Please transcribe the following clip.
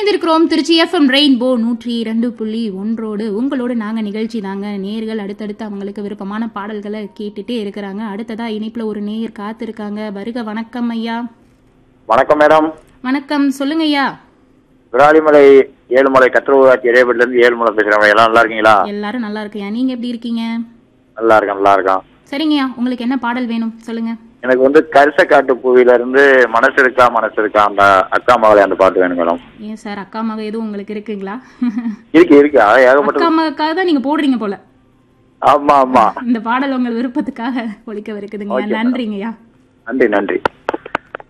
இணைந்திருக்கிறோம் Trichy FM rainbow நூற்றி இரண்டு புள்ளி ஒன்றோடு உங்களோடு நாங்க நிகழ்ச்சி தாங்க நேர்கள் அடுத்தடுத்து அவங்களுக்கு விருப்பமான பாடல்களை கேட்டுட்டே இருக்கிறாங்க அடுத்ததா இணைப்புல ஒரு நேயர் காத்திருக்காங்க வருக வணக்கம் ஐயா வணக்கம் மேடம் வணக்கம் சொல்லுங்க ஐயா விராலிமலை ஏழுமலை கத்திர ஊராட்சி இடையப்பட்டில இருந்து ஏழுமலை பேசுறேன் எல்லாம் நல்லா இருக்கீங்களா எல்லாரும் நல்லா இருக்கையா நீங்க எப்படி இருக்கீங்க நல்லா இருக்கேன் நல்லா இருக்கேன் சரிங்கய்யா உங்களுக்கு என்ன பாடல் வேணும் சொல்லுங்க எனக்கு வந்து கரிசக்காட்டு பூவில இருந்து மனசு இருக்கா மனசு இருக்கா அந்த அக்கா மகளே அந்த பாட்டு வேணும் மேடம் ஏன் சார் அக்கா மக எதுவும் உங்களுக்கு இருக்குங்களா இருக்கு இருக்கு அது ஏகப்பட்ட அக்கா மகக்காக தான் நீங்க போடுறீங்க போல ஆமா ஆமா இந்த பாடல் உங்கள் விருப்பத்துக்காக ஒழிக்க இருக்குதுங்க Okay, madam. நன்றிங்கய்யா நன்றி நன்றி